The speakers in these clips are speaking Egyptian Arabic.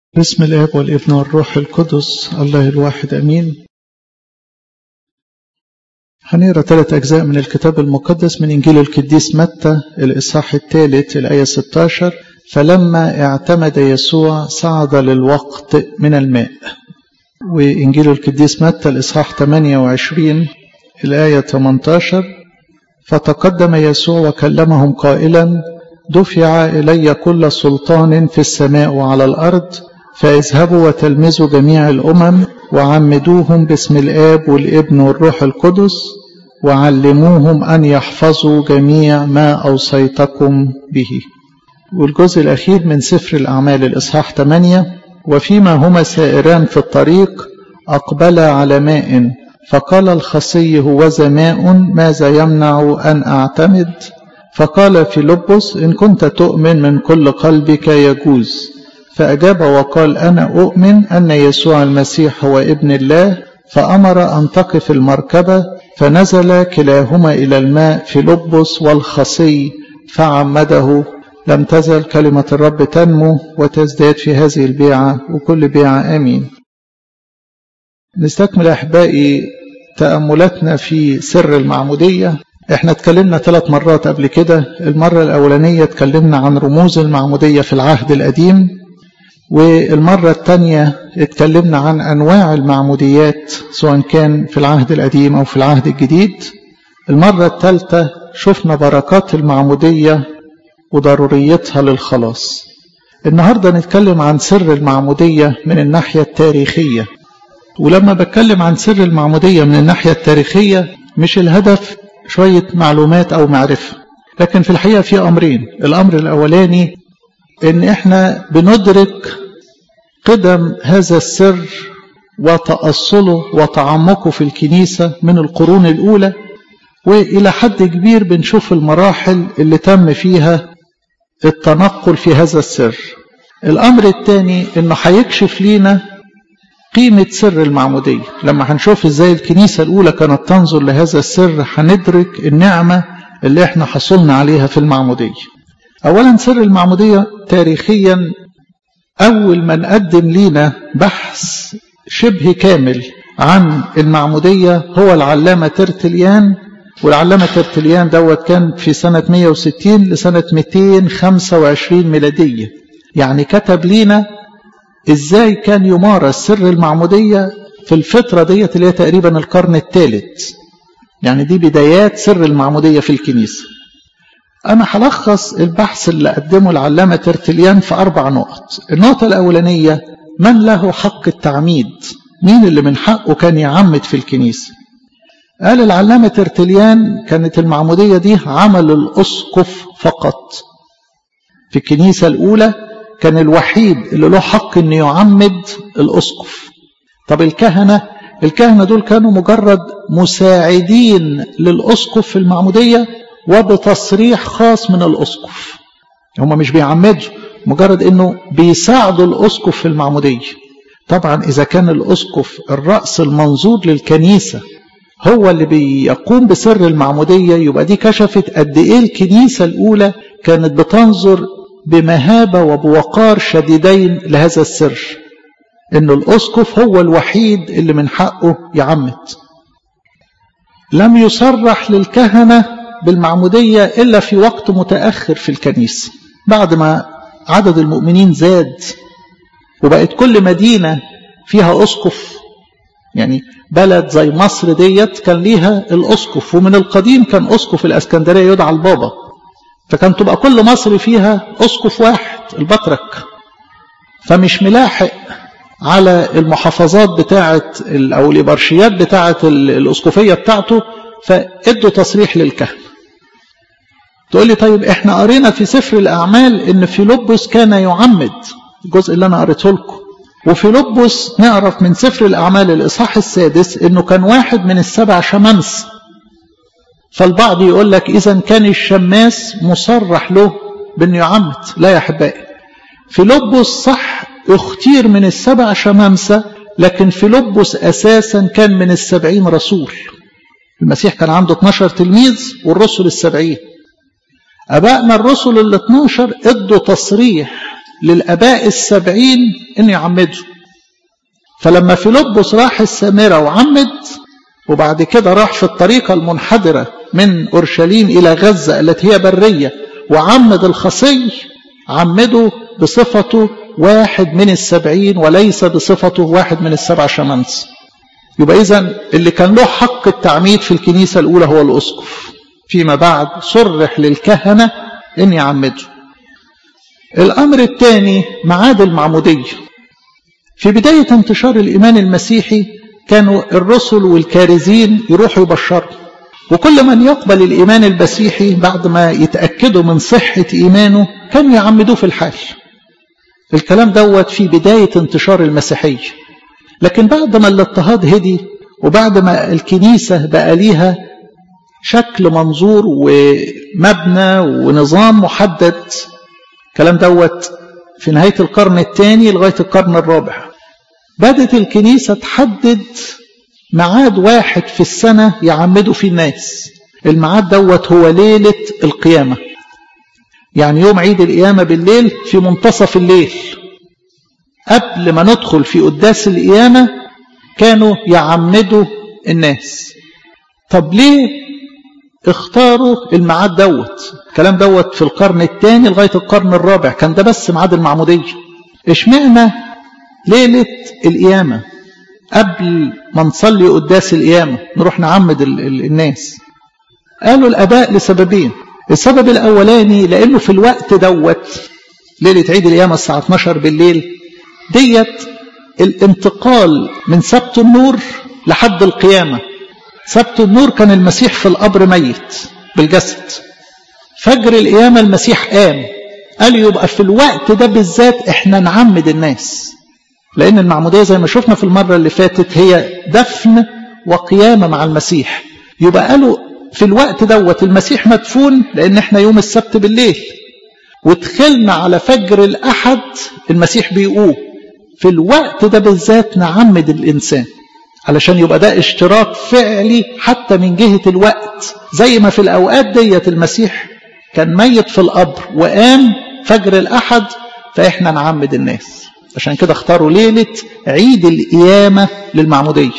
بسم الاب والابن والروح القدس الله الواحد امين هنقرا ثلاث اجزاء من الكتاب المقدس من انجيل القديس متى الاصحاح الثالث الايه 16 فلما اعتمد يسوع صعد للوقت من الماء وانجيل القديس متى الاصحاح 28 الايه 18 فتقدم يسوع وكلمهم قائلا دفع الي كل سلطان في السماء وعلى الارض فاذهبوا وتلمذوا جميع الامم وعمدوهم باسم الاب والابن والروح القدس وعلموهم ان يحفظوا جميع ما اوصيتكم به والجزء الاخير من سفر الاعمال الاصحاح 8 وفيما هما سائران في الطريق اقبلا على ماء فقال الخصي هوذا ماء ماذا يمنع ان اعتمد فقال فيلبس ان كنت تؤمن من كل قلبك يجوز فأجاب وقال أنا أؤمن أن يسوع المسيح هو ابن الله فأمر أن تقف المركبة فنزل كلاهما إلى الماء في لبس والخصي فعمده لم تزل كلمة الرب تنمو وتزداد في هذه البيعة وكل بيعة آمين نستكمل أحبائي تأملاتنا في سر المعمودية احنا اتكلمنا ثلاث مرات قبل كده المرة الأولانية اتكلمنا عن رموز المعمودية في العهد القديم والمرة الثانية اتكلمنا عن أنواع المعموديات سواء كان في العهد القديم أو في العهد الجديد المرة الثالثة شفنا بركات المعمودية وضروريتها للخلاص النهاردة نتكلم عن سر المعمودية من الناحية التاريخية ولما بتكلم عن سر المعمودية من الناحية التاريخية مش الهدف شوية معلومات أو معرفة لكن في الحقيقة في أمرين الأمر الأولاني ان احنا بندرك قدم هذا السر وتأصله وتعمقه في الكنيسة من القرون الأولى وإلى حد كبير بنشوف المراحل اللي تم فيها التنقل في هذا السر الأمر الثاني إنه هيكشف لينا قيمة سر المعمودية لما هنشوف إزاي الكنيسة الأولى كانت تنظر لهذا السر هندرك النعمة اللي احنا حصلنا عليها في المعمودية أولا سر المعمودية تاريخيا أول من قدم لينا بحث شبه كامل عن المعمودية هو العلامة ترتليان والعلامة ترتليان دوت كان في سنة 160 لسنة 225 ميلادية يعني كتب لينا ازاي كان يمارس سر المعمودية في الفترة ديت اللي هي تقريبا القرن الثالث يعني دي بدايات سر المعمودية في الكنيسة أنا هلخص البحث اللي قدمه العلامة ترتليان في أربع نقط النقطة الأولانية من له حق التعميد مين اللي من حقه كان يعمد في الكنيسة قال العلامة ترتليان كانت المعمودية دي عمل الأسقف فقط في الكنيسة الأولى كان الوحيد اللي له حق أن يعمد الأسقف طب الكهنة الكهنة دول كانوا مجرد مساعدين للأسقف في المعمودية وبتصريح خاص من الأسقف هم مش بيعمدوا مجرد انه بيساعدوا الأسقف في المعمودية طبعا إذا كان الأسقف الرأس المنظور للكنيسة هو اللي بيقوم بسر المعمودية يبقى دي كشفت قد إيه الكنيسة الأولى كانت بتنظر بمهابة وبوقار شديدين لهذا السر إن الأسقف هو الوحيد اللي من حقه يعمد لم يصرح للكهنة بالمعمودية إلا في وقت متأخر في الكنيسة بعد ما عدد المؤمنين زاد وبقت كل مدينة فيها أسقف يعني بلد زي مصر ديت كان ليها الأسقف ومن القديم كان أسقف الأسكندرية يدعى البابا فكان تبقى كل مصر فيها أسقف واحد البطرك فمش ملاحق على المحافظات بتاعة أو الإبرشيات بتاعة الأسقفية بتاعته فادوا تصريح للكهنة تقول لي طيب احنا قرينا في سفر الأعمال ان فيلبس كان يعمد الجزء اللي أنا قريته لكم وفيلبس نعرف من سفر الأعمال الإصحاح السادس انه كان واحد من السبع شمامس فالبعض يقول لك إذا كان الشماس مصرح له بأنه يعمد لا يا أحبائي فيلبس صح اختير من السبع شمامسة لكن فيلبس أساسا كان من السبعين رسول المسيح كان عنده 12 تلميذ والرسل السبعين أبائنا الرسل ال 12 ادوا تصريح للآباء السبعين إن يعمدوا فلما فيلبس راح السامرة وعمد وبعد كده راح في الطريقة المنحدرة من أورشليم إلى غزة التي هي برية وعمد الخصي عمده بصفته واحد من السبعين وليس بصفته واحد من السبع شمامس يبقى إذا اللي كان له حق التعميد في الكنيسة الأولى هو الأسقف فيما بعد صرح للكهنة إن يعمدوا الأمر الثاني معاد المعمودية في بداية انتشار الإيمان المسيحي كانوا الرسل والكارزين يروحوا يبشروا وكل من يقبل الإيمان المسيحي بعد ما يتأكدوا من صحة إيمانه كانوا يعمدوه في الحال الكلام دوت في بداية انتشار المسيحية لكن بعد ما الاضطهاد هدي وبعد ما الكنيسة بقى ليها شكل منظور ومبنى ونظام محدد الكلام دوت في نهاية القرن الثاني لغاية القرن الرابع بدت الكنيسة تحدد ميعاد واحد في السنة يعمدوا فيه الناس الميعاد دوت هو ليلة القيامة يعني يوم عيد القيامة بالليل في منتصف الليل قبل ما ندخل في قداس القيامة كانوا يعمدوا الناس طب ليه اختاروا الميعاد دوت الكلام دوت في القرن الثاني لغاية القرن الرابع كان ده بس ميعاد المعمودية اشمعنى ليلة القيامة قبل ما نصلي قداس القيامة نروح نعمد ال ال الناس قالوا الأباء لسببين السبب الأولاني لأنه في الوقت دوت ليلة عيد القيامة الساعة 12 بالليل ديت الانتقال من سبت النور لحد القيامة سبت النور كان المسيح في القبر ميت بالجسد فجر القيامة المسيح قام قال يبقى في الوقت ده بالذات احنا نعمد الناس لأن المعمودية زي ما شفنا في المرة اللي فاتت هي دفن وقيامة مع المسيح يبقى قالوا في الوقت دوت المسيح مدفون لأن احنا يوم السبت بالليل ودخلنا على فجر الأحد المسيح بيقوم في الوقت ده بالذات نعمد الإنسان علشان يبقى ده اشتراك فعلي حتى من جهة الوقت زي ما في الأوقات ديت المسيح كان ميت في القبر وقام فجر الأحد فإحنا نعمد الناس عشان كده اختاروا ليلة عيد القيامة للمعمودية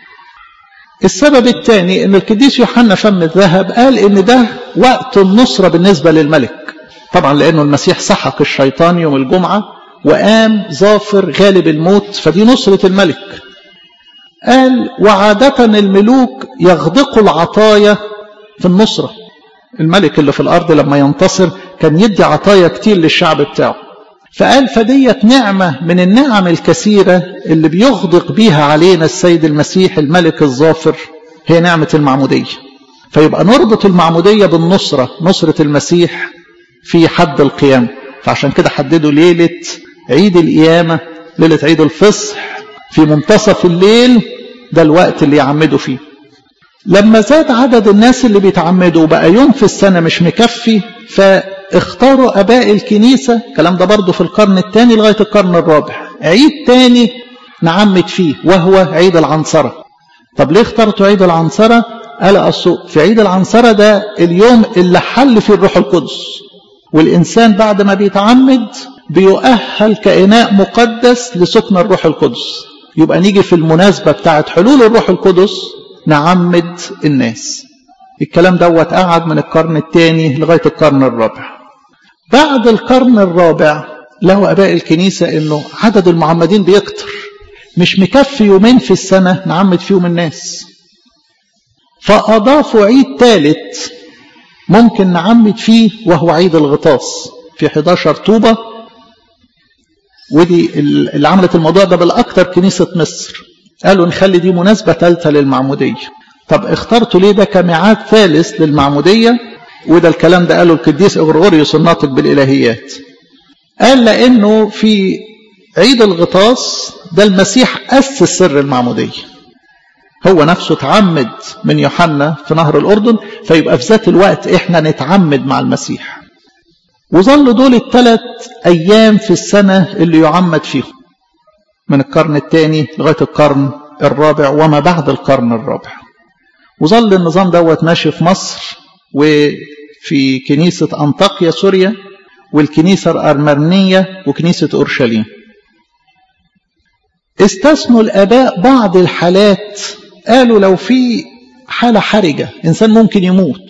السبب الثاني ان القديس يوحنا فم الذهب قال ان ده وقت النصرة بالنسبة للملك طبعا لانه المسيح سحق الشيطان يوم الجمعة وقام ظافر غالب الموت فدي نصرة الملك قال وعادة الملوك يغدقوا العطايا في النصرة الملك اللي في الأرض لما ينتصر كان يدي عطايا كتير للشعب بتاعه فقال فديت نعمة من النعم الكثيرة اللي بيغدق بيها علينا السيد المسيح الملك الظافر هي نعمة المعمودية فيبقى نربط المعمودية بالنصرة نصرة المسيح في حد القيامة فعشان كده حددوا ليلة عيد القيامة ليلة عيد الفصح في منتصف الليل ده الوقت اللي يعمدوا فيه لما زاد عدد الناس اللي بيتعمدوا وبقى يوم في السنة مش مكفي فاختاروا أباء الكنيسة الكلام ده برضه في القرن الثاني لغاية القرن الرابع عيد تاني نعمد فيه وهو عيد العنصرة طب ليه اخترتوا عيد العنصرة قال أصل في عيد العنصرة ده اليوم اللي حل فيه الروح القدس والإنسان بعد ما بيتعمد بيؤهل كإناء مقدس لسكن الروح القدس يبقى نيجي في المناسبة بتاعت حلول الروح القدس نعمد الناس الكلام دوت قعد من القرن الثاني لغاية القرن الرابع بعد القرن الرابع له أباء الكنيسة أنه عدد المعمدين بيكتر مش مكفي يومين في السنة نعمد فيهم الناس فأضافوا عيد ثالث ممكن نعمد فيه وهو عيد الغطاس في 11 طوبة ودي اللي عملت الموضوع ده بالأكثر كنيسة مصر قالوا نخلي دي مناسبة ثالثة للمعمودية طب اخترتوا ليه ده كميعاد ثالث للمعمودية وده الكلام ده قاله القديس إغرغوريوس الناطق بالإلهيات قال لأنه في عيد الغطاس ده المسيح أسس سر المعمودية هو نفسه تعمد من يوحنا في نهر الأردن فيبقى في ذات الوقت إحنا نتعمد مع المسيح وظلوا دول الثلاث أيام في السنة اللي يعمد فيهم من القرن الثاني لغاية القرن الرابع وما بعد القرن الرابع وظل النظام دوت ماشي في مصر وفي كنيسة أنطاكيا سوريا والكنيسة الأرمنية وكنيسة أورشليم استثنوا الآباء بعض الحالات قالوا لو في حالة حرجة إنسان ممكن يموت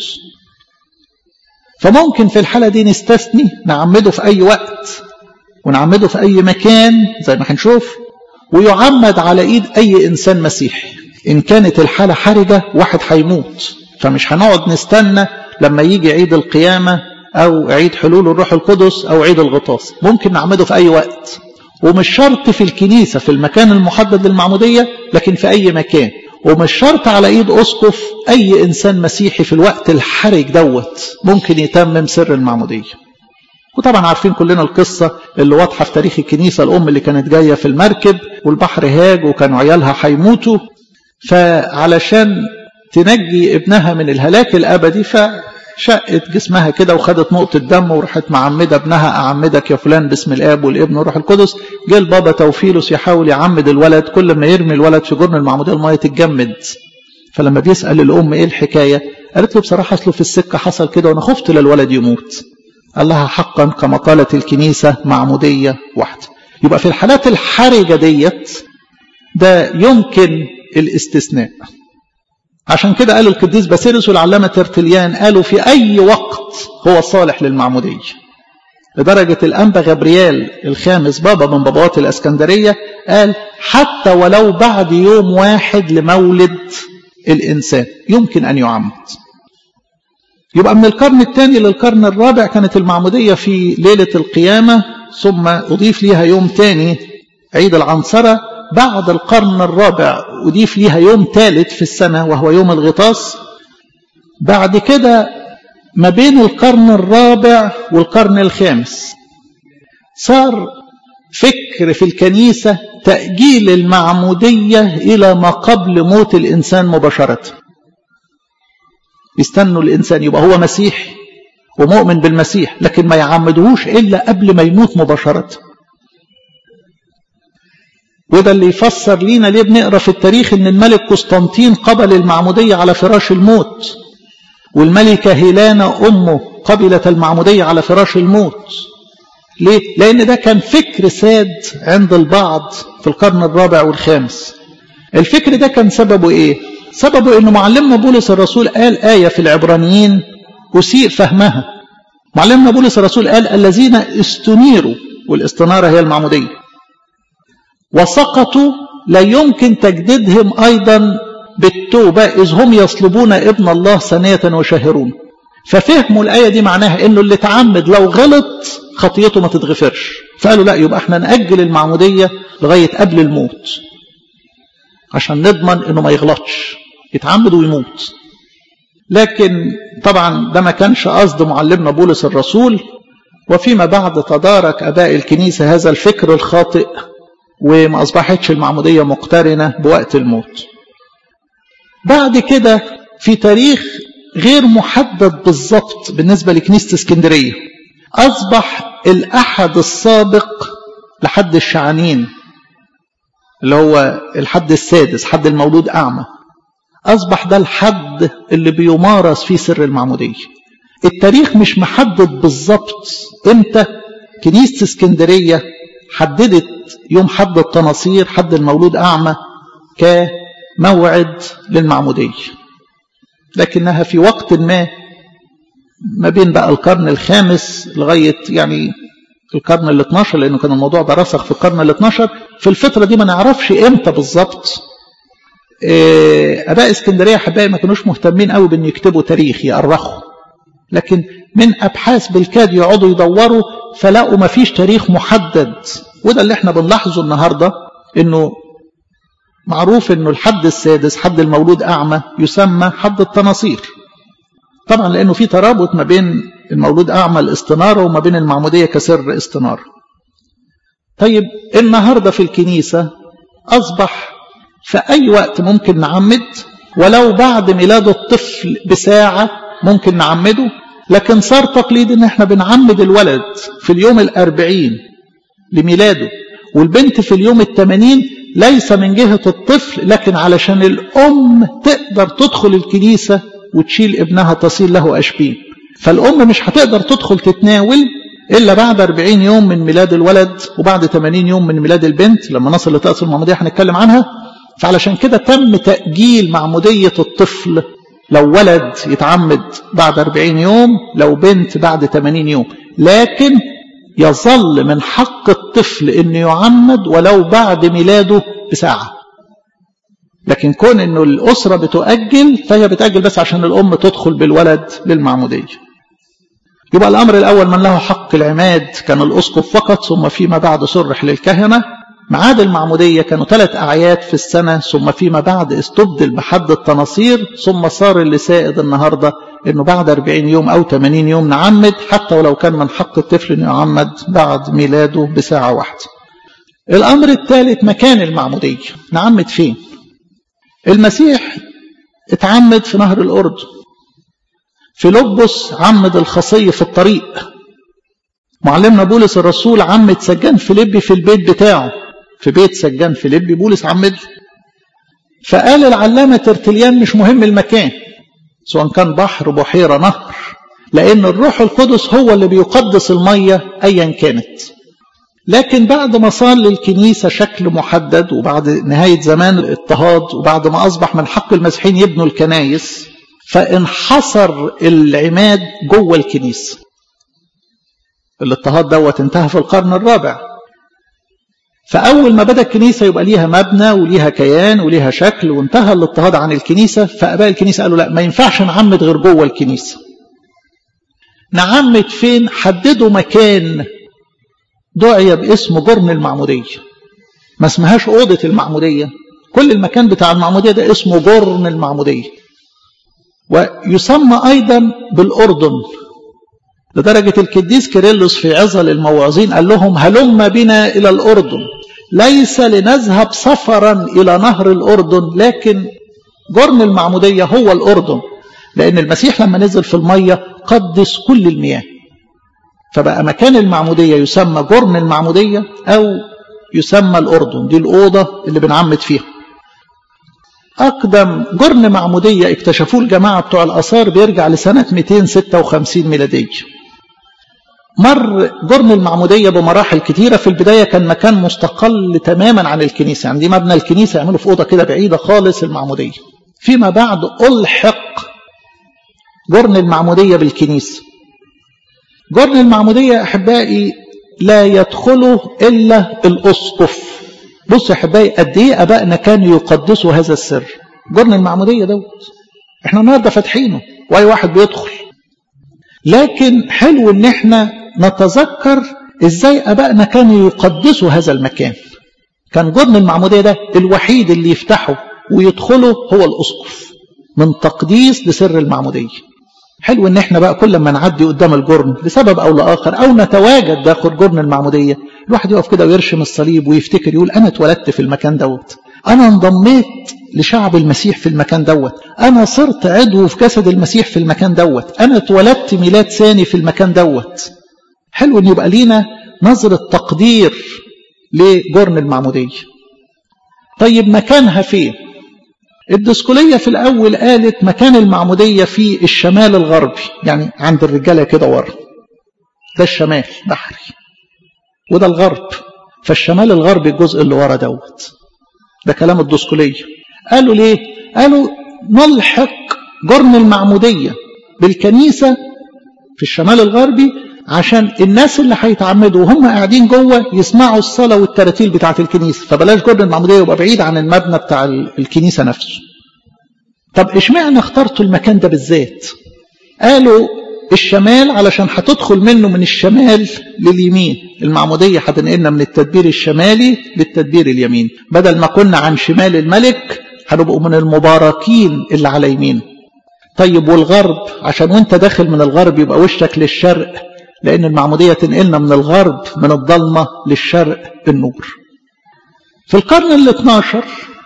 فممكن في الحالة دي نستثني نعمده في أي وقت ونعمده في أي مكان زي ما هنشوف ويعمد على إيد أي إنسان مسيحي إن كانت الحالة حرجة واحد هيموت فمش هنقعد نستنى لما يجي عيد القيامة أو عيد حلول الروح القدس أو عيد الغطاس ممكن نعمده في أي وقت ومش شرط في الكنيسة في المكان المحدد للمعمودية لكن في أي مكان ومش شرط على ايد اسقف اي انسان مسيحي في الوقت الحرج دوت ممكن يتمم سر المعموديه وطبعا عارفين كلنا القصة اللي واضحة في تاريخ الكنيسة الأم اللي كانت جاية في المركب والبحر هاج وكانوا عيالها هيموتوا فعلشان تنجي ابنها من الهلاك الأبدي فشقت جسمها كده وخدت نقطة دم وراحت معمدة ابنها أعمدك يا فلان باسم الآب والابن والروح القدس جه البابا توفيلوس يحاول يعمد الولد كل ما يرمي الولد في جرن المعمودية المية تتجمد فلما بيسأل الأم إيه الحكاية قالت له بصراحة أصله في السكة حصل كده وأنا خفت للولد يموت قال لها حقا كما قالت الكنيسة معمودية واحدة يبقى في الحالات الحرجة ديت ده يمكن الاستثناء عشان كده قال القديس باسيلس والعلامة ترتليان قالوا في أي وقت هو صالح للمعمودية لدرجة الأنبا غبريال الخامس بابا من بابوات الأسكندرية قال حتى ولو بعد يوم واحد لمولد الإنسان يمكن أن يعمد يبقى من القرن الثاني للقرن الرابع كانت المعمودية في ليلة القيامة ثم أضيف ليها يوم ثاني عيد العنصرة بعد القرن الرابع أضيف ليها يوم ثالث في السنة وهو يوم الغطاس بعد كده ما بين القرن الرابع والقرن الخامس صار فكر في الكنيسة تأجيل المعمودية إلى ما قبل موت الإنسان مباشرة يستنوا الإنسان يبقى هو مسيحي ومؤمن بالمسيح لكن ما يعمدهوش إلا قبل ما يموت مباشرة وده اللي يفسر لينا ليه بنقرا في التاريخ ان الملك قسطنطين قبل المعموديه على فراش الموت والملكه هيلانا امه قبلت المعموديه على فراش الموت ليه؟ لان ده كان فكر ساد عند البعض في القرن الرابع والخامس الفكر ده كان سببه ايه سببه ان معلمنا بولس الرسول قال ايه في العبرانيين اسيء فهمها معلمنا بولس الرسول قال الذين استنيروا والاستناره هي المعموديه وسقطوا لا يمكن تجديدهم أيضا بالتوبة إذ هم يصلبون ابن الله ثانية وشهرون ففهموا الآية دي معناها إنه اللي اتعمد لو غلط خطيته ما تتغفرش فقالوا لا يبقى احنا نأجل المعمودية لغاية قبل الموت عشان نضمن إنه ما يغلطش يتعمد ويموت لكن طبعا ده ما كانش قصد معلمنا بولس الرسول وفيما بعد تدارك أباء الكنيسة هذا الفكر الخاطئ وما أصبحتش المعمودية مقترنة بوقت الموت بعد كده في تاريخ غير محدد بالضبط بالنسبة لكنيسة اسكندرية أصبح الأحد السابق لحد الشعانين اللي هو الحد السادس حد المولود أعمى أصبح ده الحد اللي بيمارس فيه سر المعمودية التاريخ مش محدد بالضبط امتى كنيسة اسكندرية حددت يوم حد التناصير حد المولود أعمى كموعد للمعمودية لكنها في وقت ما ما بين بقى القرن الخامس لغاية يعني القرن ال 12 لأنه كان الموضوع ده رسخ في القرن ال 12 في الفترة دي ما نعرفش إمتى بالظبط أباء اسكندرية حبايبي ما كانوش مهتمين قوي بأن يكتبوا تاريخ يأرخوا لكن من أبحاث بالكاد يقعدوا يدوروا فلقوا ما فيش تاريخ محدد وده اللي احنا بنلاحظه النهاردة انه معروف انه الحد السادس حد المولود اعمى يسمى حد التناصير طبعا لانه في ترابط ما بين المولود اعمى الاستنارة وما بين المعمودية كسر استنارة طيب النهاردة في الكنيسة اصبح في اي وقت ممكن نعمد ولو بعد ميلاد الطفل بساعة ممكن نعمده لكن صار تقليد ان احنا بنعمد الولد في اليوم الاربعين لميلاده والبنت في اليوم الثمانين ليس من جهة الطفل لكن علشان الأم تقدر تدخل الكنيسة وتشيل ابنها تصيل له أشبين فالأم مش هتقدر تدخل تتناول إلا بعد 40 يوم من ميلاد الولد وبعد 80 يوم من ميلاد البنت لما نصل لطقس المعمودية هنتكلم عنها فعلشان كده تم تأجيل معمودية الطفل لو ولد يتعمد بعد 40 يوم لو بنت بعد 80 يوم لكن يظل من حق الطفل انه يعمد ولو بعد ميلاده بساعة لكن كون انه الاسرة بتؤجل فهي بتأجل بس عشان الام تدخل بالولد للمعمودية يبقى الامر الاول من له حق العماد كان الاسقف فقط ثم فيما بعد صرح للكهنة معاد المعمودية كانوا ثلاث أعياد في السنة ثم فيما بعد استبدل بحد التناصير ثم صار اللي سائد النهاردة انه بعد 40 يوم او 80 يوم نعمد حتى ولو كان من حق الطفل انه يعمد بعد ميلاده بساعة واحدة الامر الثالث مكان المعمودية نعمد فين المسيح اتعمد في نهر الاردن في لبس عمد الخصي في الطريق معلمنا بولس الرسول عمد سجان فيليبي في البيت بتاعه في بيت سجان فيليبي بولس عمد فقال العلامة ترتليان مش مهم المكان سواء كان بحر بحيرة نهر لأن الروح القدس هو اللي بيقدس المية أيا كانت لكن بعد ما صار للكنيسة شكل محدد وبعد نهاية زمان الاضطهاد وبعد ما أصبح من حق المسيحيين يبنوا الكنايس فانحصر العماد جوه الكنيسة الاضطهاد دوت انتهى في القرن الرابع فأول ما بدأ الكنيسة يبقى ليها مبنى وليها كيان وليها شكل وانتهى الاضطهاد عن الكنيسة فأباء الكنيسة قالوا لا ما ينفعش نعمد غير جوه الكنيسة نعمد فين حددوا مكان دعي باسم جرن المعمودية ما اسمهاش أوضة المعمودية كل المكان بتاع المعمودية ده اسمه جرن المعمودية ويسمى أيضا بالأردن لدرجة القديس كيرلس في عظل الموعظين قال لهم هلم بنا إلى الأردن ليس لنذهب سفرا إلى نهر الأردن لكن جرن المعمودية هو الأردن لأن المسيح لما نزل في المية قدس كل المياه فبقى مكان المعمودية يسمى جرن المعمودية أو يسمى الأردن دي الأوضة اللي بنعمد فيها أقدم جرن معمودية اكتشفوه الجماعة بتوع الآثار بيرجع لسنة 256 ميلادية مر جرن المعمودية بمراحل كتيرة في البداية كان مكان مستقل تماما عن الكنيسة يعني دي مبنى الكنيسة يعملوا في أوضة كده بعيدة خالص المعمودية فيما بعد ألحق جرن المعمودية بالكنيسة جرن المعمودية أحبائي لا يدخله إلا الأسقف بص يا أحبائي قد إيه أبائنا كانوا يقدسوا هذا السر جرن المعمودية دوت إحنا النهاردة فاتحينه وأي واحد بيدخل لكن حلو إن إحنا نتذكر إزاي أبائنا كانوا يقدسوا هذا المكان كان جرن المعمودية ده الوحيد اللي يفتحه ويدخله هو الأسقف من تقديس لسر المعمودية حلو ان احنا بقى كل ما نعدي قدام الجرن لسبب او لاخر او نتواجد داخل جرن المعموديه الواحد يقف كده ويرشم الصليب ويفتكر يقول انا اتولدت في المكان دوت انا انضميت لشعب المسيح في المكان دوت انا صرت عضو في جسد المسيح في المكان دوت انا اتولدت ميلاد ثاني في المكان دوت حلو ان يبقى لينا نظره تقدير لجرن المعموديه طيب مكانها فين الدسكولية في الأول قالت مكان المعمودية في الشمال الغربي يعني عند الرجالة كده ورا ده الشمال بحري وده الغرب فالشمال الغربي الجزء اللي ورا دوت ده كلام الدسكولية قالوا ليه قالوا نلحق جرن المعمودية بالكنيسة في الشمال الغربي عشان الناس اللي هيتعمدوا وهم قاعدين جوه يسمعوا الصلاة والتراتيل بتاعة الكنيسة فبلاش جرن المعمودية يبقى بعيد عن المبنى بتاع الكنيسة نفسه طب اشمعنى اخترتوا المكان ده بالذات قالوا الشمال علشان هتدخل منه من الشمال لليمين المعمودية هتنقلنا من التدبير الشمالي للتدبير اليمين بدل ما كنا عن شمال الملك هنبقوا من المباركين اللي على يمينه طيب والغرب عشان وانت داخل من الغرب يبقى وشك للشرق لأن المعمودية تنقلنا من الغرب من الضلمة للشرق النور في القرن ال 12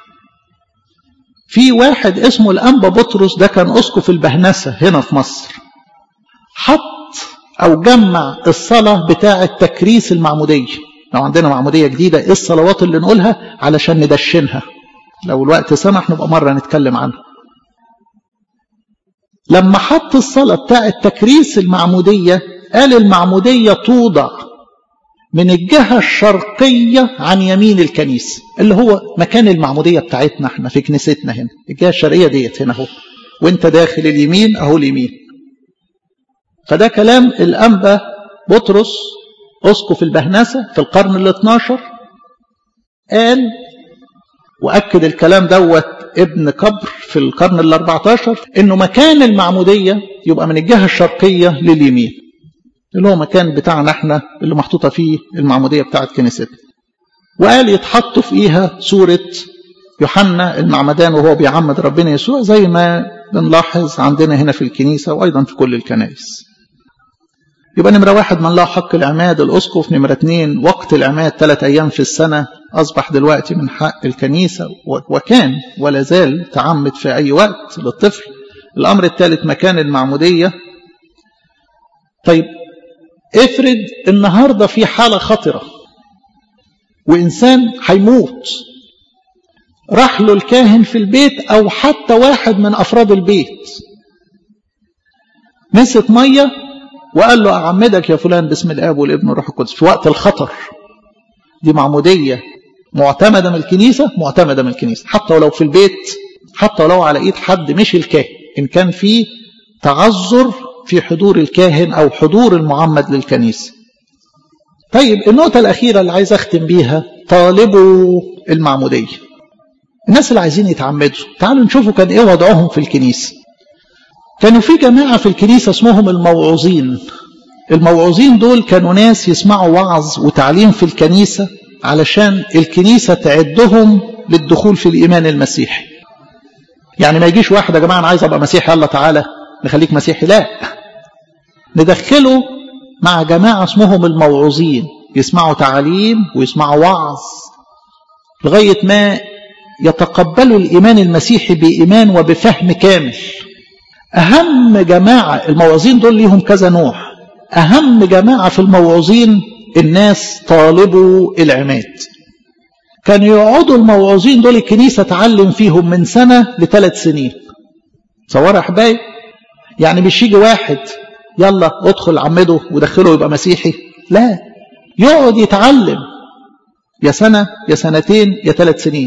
في واحد اسمه الأنبا بطرس ده كان أسقف البهنسة هنا في مصر حط أو جمع الصلاة بتاعة تكريس المعمودية لو عندنا معمودية جديدة إيه الصلوات اللي نقولها علشان ندشنها لو الوقت سمح نبقى مرة نتكلم عنها لما حط الصلاة بتاعة تكريس المعمودية قال المعمودية توضع من الجهة الشرقية عن يمين الكنيسة اللي هو مكان المعمودية بتاعتنا احنا في كنيستنا هنا الجهة الشرقية ديت هنا اهو وانت داخل اليمين اهو اليمين فده كلام الأنبا بطرس أسقف البهنسة في القرن ال 12 قال وأكد الكلام دوت ابن كبر في القرن ال 14 إنه مكان المعمودية يبقى من الجهة الشرقية لليمين اللي هو مكان بتاعنا احنا اللي محطوطة فيه المعمودية بتاعت كنيستنا وقال يتحط فيها صورة يوحنا المعمدان وهو بيعمد ربنا يسوع زي ما بنلاحظ عندنا هنا في الكنيسة وأيضا في كل الكنائس يبقى نمرة واحد من له حق العماد الأسقف نمرة اثنين وقت العماد ثلاث أيام في السنة أصبح دلوقتي من حق الكنيسة وكان ولا زال تعمد في أي وقت للطفل الأمر الثالث مكان المعمودية طيب افرض النهاردة في حالة خطرة وإنسان هيموت راح له الكاهن في البيت أو حتى واحد من أفراد البيت مسك مية وقال له أعمدك يا فلان باسم الآب والابن والروح القدس في وقت الخطر دي معمودية معتمدة من الكنيسة معتمدة من الكنيسة حتى ولو في البيت حتى ولو على إيد حد مش الكاهن إن كان في تعذر في حضور الكاهن أو حضور المعمد للكنيسة طيب النقطة الأخيرة اللي عايز أختم بيها طالبوا المعمودية الناس اللي عايزين يتعمدوا تعالوا نشوفوا كان إيه وضعهم في الكنيسة كانوا في جماعة في الكنيسة اسمهم الموعوظين الموعوظين دول كانوا ناس يسمعوا وعظ وتعليم في الكنيسة علشان الكنيسة تعدهم للدخول في الإيمان المسيحي يعني ما يجيش واحد يا جماعة أنا عايز أبقى مسيحي يلا تعالى نخليك مسيحي لا ندخله مع جماعة اسمهم الموعوظين يسمعوا تعليم ويسمعوا وعظ لغاية ما يتقبلوا الإيمان المسيحي بإيمان وبفهم كامل أهم جماعة الموعظين دول ليهم كذا نوع أهم جماعة في الموعظين الناس طالبوا العماد كانوا يقعدوا الموعظين دول الكنيسة تعلم فيهم من سنة لثلاث سنين صور يا حبايب يعني مش يجي واحد يلا ادخل عمده ودخله يبقى مسيحي لا يقعد يتعلم يا سنة يا سنتين يا ثلاث سنين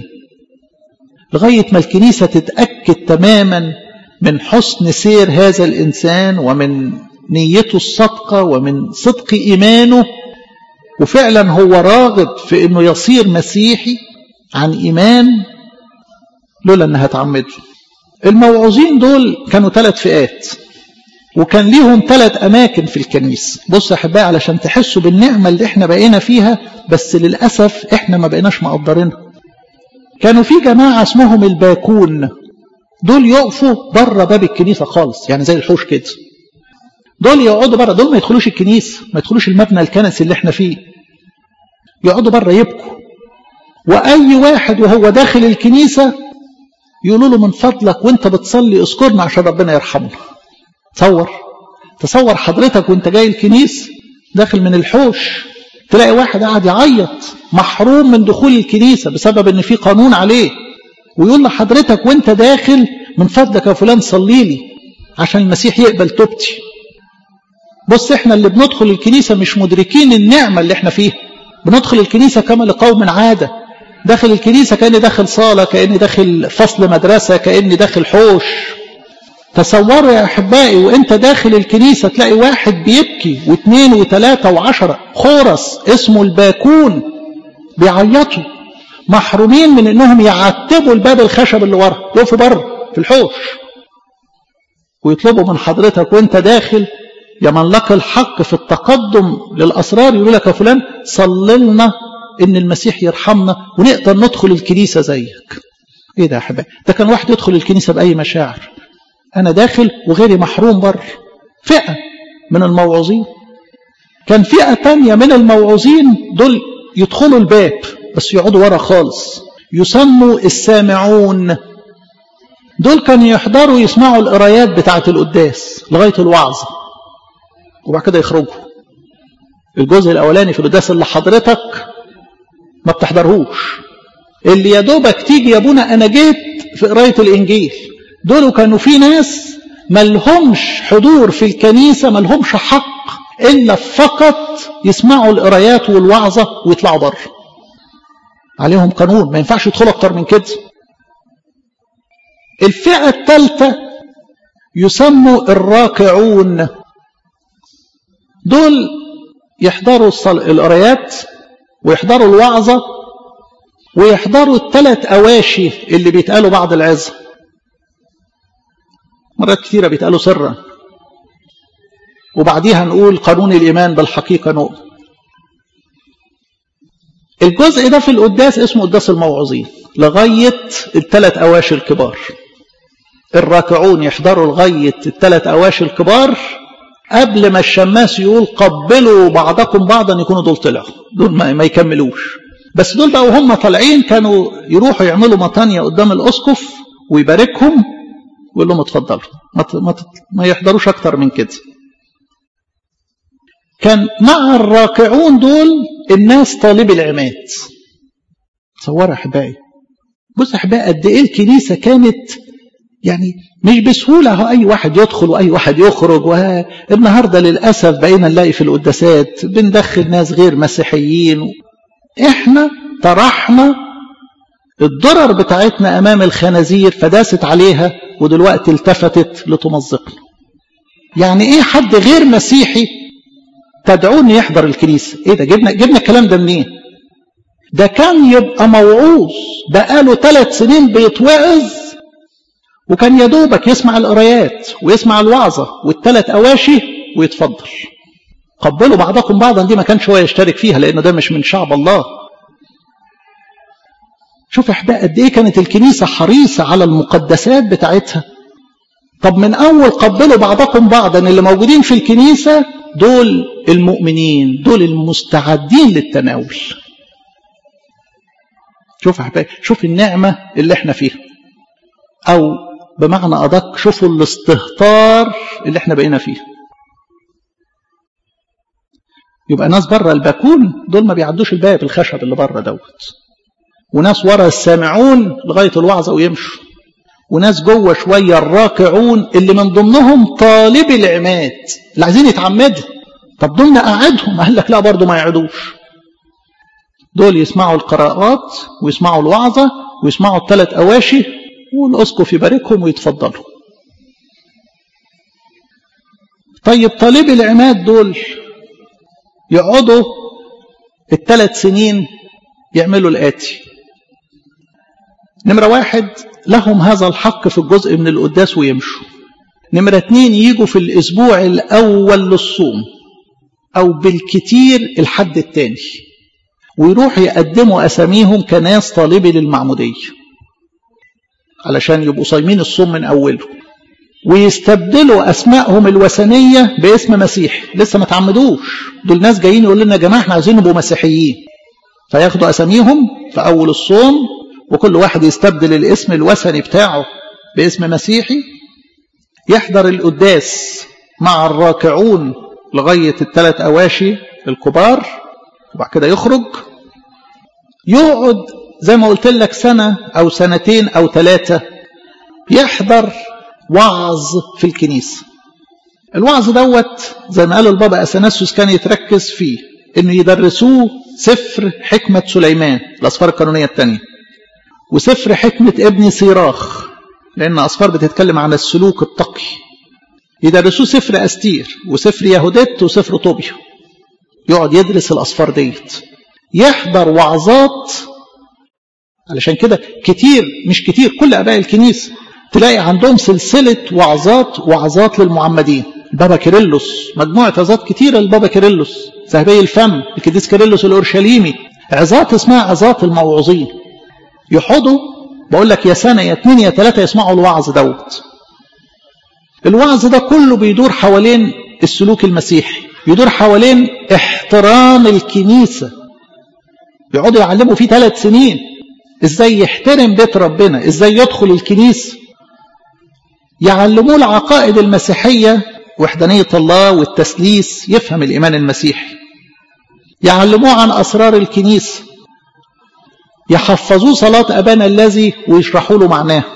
لغاية ما الكنيسة تتأكد تماما من حسن سير هذا الإنسان ومن نيته الصدقة ومن صدق إيمانه وفعلا هو راغب في أنه يصير مسيحي عن إيمان لولا أنها تعمده الموعوظين دول كانوا ثلاث فئات وكان ليهم ثلاث أماكن في الكنيسة بص يا أحبائي علشان تحسوا بالنعمة اللي احنا بقينا فيها بس للأسف احنا ما بقيناش مقدرينها كانوا في جماعة اسمهم الباكون دول يقفوا بره باب الكنيسة خالص يعني زي الحوش كده دول يقعدوا بره دول ما يدخلوش الكنيسة ما يدخلوش المبنى الكنسي اللي احنا فيه يقعدوا بره يبكوا وأي واحد وهو داخل الكنيسة يقولوا له من فضلك وانت بتصلي اذكرنا عشان ربنا يرحمنا تصور تصور حضرتك وانت جاي الكنيسة داخل من الحوش تلاقي واحد قاعد يعيط محروم من دخول الكنيسة بسبب ان في قانون عليه ويقول لحضرتك وانت داخل من فضلك يا فلان صلي لي عشان المسيح يقبل توبتي بص احنا اللي بندخل الكنيسة مش مدركين النعمة اللي احنا فيها بندخل الكنيسة كما لقوم عادة داخل الكنيسة كأني داخل صالة كأني داخل فصل مدرسة كأني داخل حوش تصوروا يا أحبائي وانت داخل الكنيسة تلاقي واحد بيبكي واثنين وثلاثة وعشرة خورس اسمه الباكون بيعيطوا محرومين من انهم يعتبوا الباب الخشب اللي ورا يقفوا بره في الحوش ويطلبوا من حضرتك وانت داخل يا من لك الحق في التقدم للاسرار يقول لك يا فلان صلي لنا ان المسيح يرحمنا ونقدر ندخل الكنيسه زيك ايه ده يا حبايبي ده كان واحد يدخل الكنيسه باي مشاعر انا داخل وغيري محروم بره فئه من الموعظين كان فئه تانية من الموعظين دول يدخلوا الباب بس يقعدوا ورا خالص يسموا السامعون دول كانوا يحضروا يسمعوا القرايات بتاعة القداس لغاية الوعظة وبعد كده يخرجوا الجزء الأولاني في القداس اللي حضرتك ما بتحضرهوش اللي يا دوبك تيجي يا ابونا أنا جيت في قراية الإنجيل دول كانوا في ناس ملهمش حضور في الكنيسة ملهمش حق إلا فقط يسمعوا القرايات والوعظة ويطلعوا بره عليهم قانون ما ينفعش يدخلوا أكتر من كده الفئة الثالثة يسموا الراكعون دول يحضروا القرايات ويحضروا الوعظة ويحضروا الثلاث أواشي اللي بيتقالوا بعد العظة مرات كثيرة بيتقالوا سرا وبعديها نقول قانون الإيمان بالحقيقة نؤمن الجزء ده في القداس اسمه قداس الموعظين لغاية الثلاث أواشي الكبار الراكعون يحضروا لغاية الثلاث أواشي الكبار قبل ما الشماس يقول قبلوا بعضكم بعضا يكونوا دول طلعوا دول ما يكملوش بس دول بقى وهم طالعين كانوا يروحوا يعملوا مطانية قدام الأسقف ويباركهم ويقول لهم اتفضلوا ما, ما, ما يحضروش أكتر من كده كان مع الراكعون دول الناس طالب العماد تصور احبائي بص احبائي قد ايه الكنيسه كانت يعني مش بسهوله اهو اي واحد يدخل واي واحد يخرج والنهارده للاسف بقينا نلاقي في القداسات بندخل ناس غير مسيحيين احنا طرحنا الضرر بتاعتنا امام الخنازير فداست عليها ودلوقتي التفتت لتمزقنا يعني ايه حد غير مسيحي تدعوني يحضر الكنيسة ايه ده جبنا جبنا الكلام ده منين ده كان يبقى موعوظ بقاله ثلاث سنين بيتوعظ وكان يا دوبك يسمع القرايات ويسمع الوعظة والثلاث أواشي ويتفضل قبلوا بعضكم بعضا دي ما كانش هو يشترك فيها لأنه ده مش من شعب الله شوف احباء قد ايه كانت الكنيسة حريصة على المقدسات بتاعتها طب من أول قبلوا بعضكم بعضا اللي موجودين في الكنيسة دول المؤمنين دول المستعدين للتناول شوف احبائي شوف النعمة اللي احنا فيها او بمعنى ادق شوفوا الاستهتار اللي احنا بقينا فيه يبقى ناس بره الباكون دول ما بيعدوش الباب الخشب اللي بره دوت وناس ورا السامعون لغاية الوعظة ويمشوا وناس جوه شوية الراكعون اللي من ضمنهم طالب العماد اللي عايزين يتعمدوا طب دول نقعدهم قال لك لا برضه ما يقعدوش دول يسمعوا القراءات ويسمعوا الوعظة ويسمعوا الثلاث أواشي والأسقف يباركهم ويتفضلوا طيب طالب العماد دول يقعدوا الثلاث سنين يعملوا الآتي نمرة واحد لهم هذا الحق في الجزء من القداس ويمشوا نمرة اتنين يجوا في الأسبوع الأول للصوم أو بالكتير الحد التاني ويروحوا يقدموا أساميهم كناس طالبي للمعمودية علشان يبقوا صايمين الصوم من أوله ويستبدلوا أسمائهم الوثنية باسم مسيحي لسه ما تعمدوش دول ناس جايين يقول لنا يا جماعة احنا عايزين نبقوا مسيحيين فياخدوا أساميهم في أول الصوم وكل واحد يستبدل الاسم الوثني بتاعه باسم مسيحي يحضر القداس مع الراكعون لغاية الثلاث أواشي الكبار وبعد كده يخرج يقعد زي ما قلت لك سنة أو سنتين أو ثلاثة يحضر وعظ في الكنيسة الوعظ دوت زي ما قال البابا أثناسيوس كان يتركز فيه انه يدرسوه سفر حكمة سليمان الأسفار القانونية الثانية وسفر حكمة ابن سيراخ لأن أسفار بتتكلم عن السلوك التقي يدرسوه سفر أستير وسفر يهودت وسفر طوبيا يقعد يدرس الأسفار ديت يحضر وعظات علشان كده كتير مش كتير كل أباء الكنيسة تلاقي عندهم سلسلة وعظات وعظات للمعمدين بابا كيرلس مجموعة عظات كتيرة لبابا كيرلس ذهبي الفم القديس كيرلس الأورشليمي عظات اسمها عظات الموعظين يحضوا بقول لك يا سنة يا اتنين يا تلاتة يسمعوا الوعظ دوت الوعظ ده كله بيدور حوالين السلوك المسيحي يدور حوالين احترام الكنيسة يقعدوا يعلموا فيه ثلاث سنين ازاي يحترم بيت ربنا ازاي يدخل الكنيسة يعلموه العقائد المسيحية وحدانية الله والتسليس يفهم الإيمان المسيحي يعلموه عن أسرار الكنيسة يحفظوه صلاة أبانا الذي ويشرحوا له معناه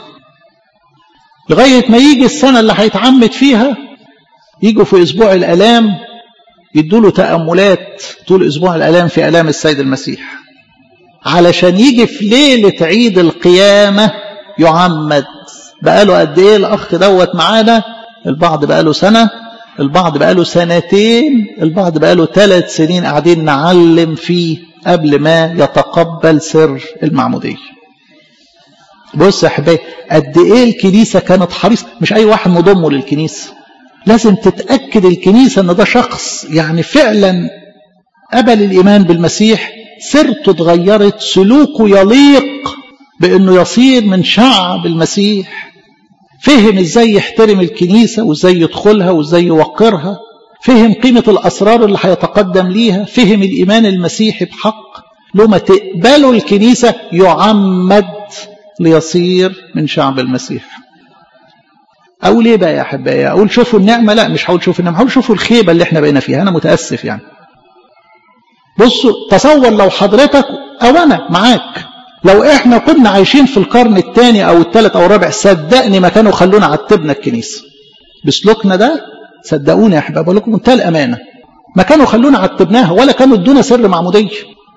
لغاية ما يجي السنة اللي هيتعمد فيها يجوا في أسبوع الألام يدوا له تأملات طول أسبوع الآلام في آلام السيد المسيح علشان يجي في ليلة عيد القيامة يعمد بقاله قد إيه الأخ دوت معانا البعض بقاله سنة البعض بقاله سنتين البعض بقاله ثلاث سنين قاعدين نعلم فيه قبل ما يتقبل سر المعمودية بص يا حبايبي قد ايه الكنيسة كانت حريصة مش اي واحد مضمه للكنيسة لازم تتأكد الكنيسة ان ده شخص يعني فعلا قبل الايمان بالمسيح سيرته اتغيرت سلوكه يليق بانه يصير من شعب المسيح فهم ازاي يحترم الكنيسة وازاي يدخلها وازاي يوقرها فهم قيمة الأسرار اللي هيتقدم ليها فهم الإيمان المسيحي بحق لما تقبلوا الكنيسة يعمد ليصير من شعب المسيح أقول إيه بقى يا أحبائي أقول شوفوا النعمة لا مش هقول شوفوا النعمة هقول شوفوا الخيبة اللي احنا بقينا فيها أنا متأسف يعني بصوا تصور لو حضرتك أو أنا معاك لو احنا كنا عايشين في القرن الثاني او الثالث او الرابع صدقني ما كانوا خلونا عتبنا الكنيسه بسلوكنا ده صدقوني يا احباب بقول لكم منتهى الامانه ما كانوا خلونا عتبناها ولا كانوا ادونا سر معموديه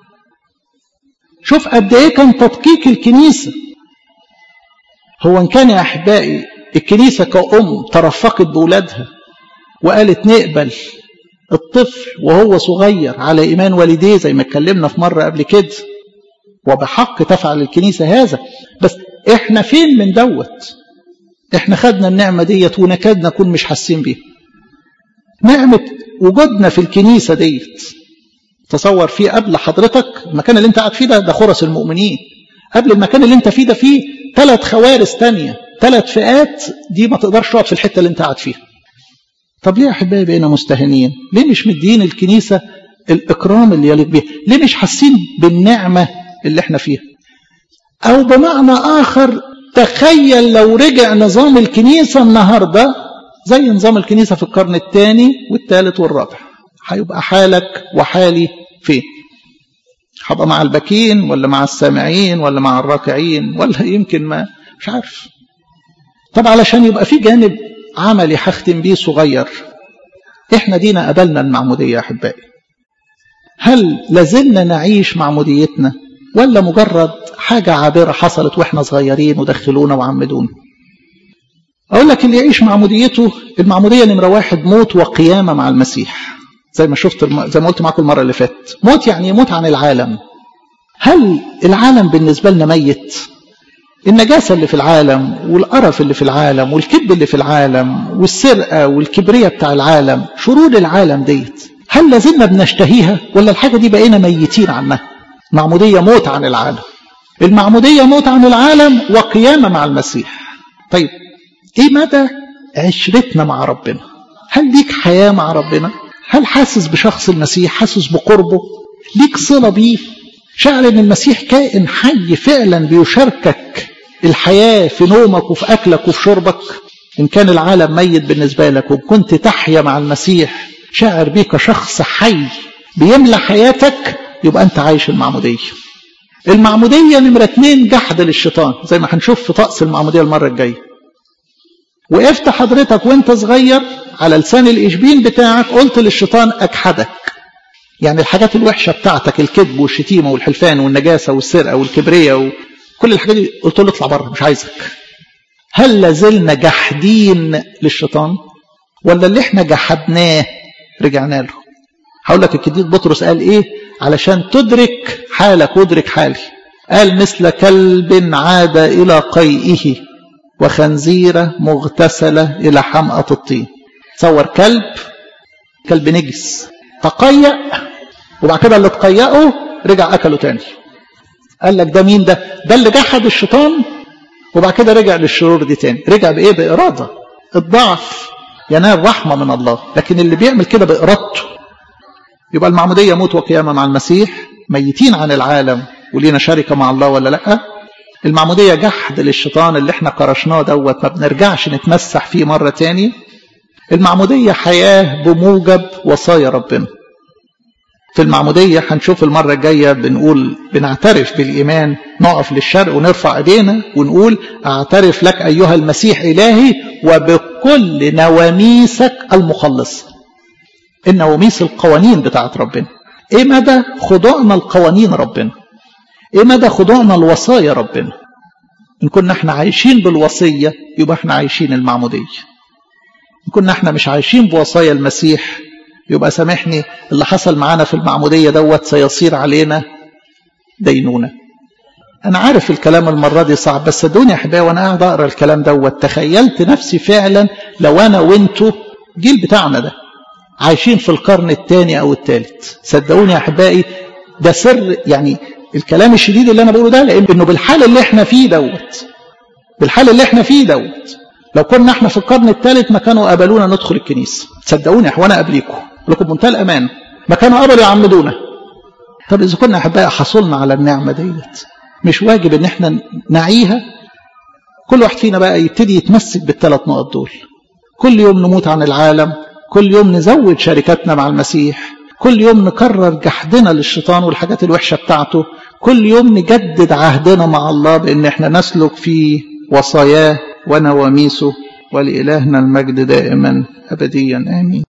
شوف قد ايه كان تدقيق الكنيسه هو ان كان يا احبائي الكنيسه كأم ترفقت باولادها وقالت نقبل الطفل وهو صغير على ايمان والديه زي ما اتكلمنا في مره قبل كده وبحق تفعل الكنيسة هذا بس احنا فين من دوت احنا خدنا النعمة ديت ونكاد نكون مش حاسين بيها نعمة وجودنا في الكنيسة ديت تصور فيه قبل حضرتك المكان اللي انت قاعد فيه ده ده خرس المؤمنين قبل المكان اللي انت فيه ده فيه ثلاث خوارس تانية ثلاث فئات دي ما تقدرش تقعد في الحتة اللي انت قاعد فيها طب ليه يا احبائي بقينا مستهنين ليه مش مدين الكنيسة الإكرام اللي يليق بيه ليه مش حاسين بالنعمة اللي احنا فيها او بمعنى اخر تخيل لو رجع نظام الكنيسة النهاردة زي نظام الكنيسة في القرن الثاني والثالث والرابع هيبقى حالك وحالي فين هبقى مع البكين ولا مع السامعين ولا مع الراكعين ولا يمكن ما مش عارف طب علشان يبقى في جانب عملي هختم بيه صغير احنا دينا قبلنا المعمودية يا احبائي هل لازلنا نعيش معموديتنا ولا مجرد حاجة عابرة حصلت واحنا صغيرين ودخلونا وعمدونا أقول لك اللي يعيش معموديته المعمودية نمرة واحد موت وقيامة مع المسيح زي ما شفت الم... زي ما قلت معاكم المرة اللي فاتت موت يعني يموت عن العالم هل العالم بالنسبة لنا ميت النجاسة اللي في العالم والقرف اللي في العالم والكذب اللي في العالم والسرقة والكبرية بتاع العالم شرور العالم ديت هل لازلنا بنشتهيها ولا الحاجة دي بقينا ميتين عنها معمودية موت عن العالم المعمودية موت عن العالم وقيامة مع المسيح طيب ايه مدى عشرتنا مع ربنا هل ليك حياة مع ربنا هل حاسس بشخص المسيح حاسس بقربه ليك صلة بيه شعر ان المسيح كائن حي فعلا بيشاركك الحياة في نومك وفي أكلك وفي شربك إن كان العالم ميت بالنسبة لك وكنت تحيا مع المسيح شاعر بيك شخص حي بيملى حياتك يبقى أنت عايش المعمودية المعمودية نمرة اتنين جحد للشيطان زي ما هنشوف في طقس المعمودية المرة الجاية وقفت حضرتك وانت صغير على لسان الإشبين بتاعك قلت للشيطان أجحدك يعني الحاجات الوحشة بتاعتك الكذب والشتيمة والحلفان والنجاسة والسرقة والكبرية وكل الحاجات دي قلت له اطلع بره مش عايزك هل لازلنا جحدين للشيطان ولا اللي احنا جحدناه رجعنا له هقول لك الكديد بطرس قال ايه علشان تدرك حالك وادرك حالي قال مثل كلب عاد الى قيئه وخنزيرة مغتسلة الى حمأة الطين تصور كلب كلب نجس تقيأ وبعد كده اللي تقيأه رجع اكله تاني قال لك ده مين ده ده اللي جحد الشيطان وبعد كده رجع للشرور دي تاني رجع بايه بإرادة الضعف ينال رحمة من الله لكن اللي بيعمل كده بإرادته يبقى المعمودية موت وقيامة مع المسيح ميتين عن العالم ولينا شركة مع الله ولا لأ المعمودية جحد للشيطان اللي احنا قرشناه دوت ما بنرجعش نتمسح فيه مرة تاني المعمودية حياة بموجب وصايا ربنا في المعمودية هنشوف المرة الجاية بنقول بنعترف بالإيمان نقف للشرق ونرفع ايدينا ونقول اعترف لك أيها المسيح إلهي وبكل نواميسك المخلصة النواميس القوانين بتاعت ربنا ايه مدى خضوعنا لقوانين ربنا ايه مدى خضوعنا لوصايا ربنا ان كنا احنا عايشين بالوصيه يبقى احنا عايشين المعموديه ان كنا احنا مش عايشين بوصايا المسيح يبقى سامحني اللي حصل معانا في المعموديه دوت سيصير علينا دينونه انا عارف الكلام المره دي صعب بس صدقوني يا احبائي وانا قاعد اقرا الكلام دوت تخيلت نفسي فعلا لو انا وانتوا الجيل بتاعنا ده عايشين في القرن الثاني او الثالث صدقوني يا احبائي ده سر يعني الكلام الشديد اللي انا بقوله ده لانه بالحال اللي احنا فيه دوت بالحال اللي احنا فيه دوت لو كنا احنا في القرن الثالث ما كانوا قبلونا ندخل الكنيسه صدقوني وانا قبليكم لكم بمنتهى الامان ما كانوا قبلوا يعمدونا طب اذا كنا احبائي حصلنا على النعمه ديت مش واجب ان احنا نعيها كل واحد فينا بقى يبتدي يتمسك بالثلاث نقط دول كل يوم نموت عن العالم كل يوم نزود شركتنا مع المسيح كل يوم نكرر جحدنا للشيطان والحاجات الوحشة بتاعته كل يوم نجدد عهدنا مع الله بأن احنا نسلك في وصاياه ونواميسه ولإلهنا المجد دائما أبديا آمين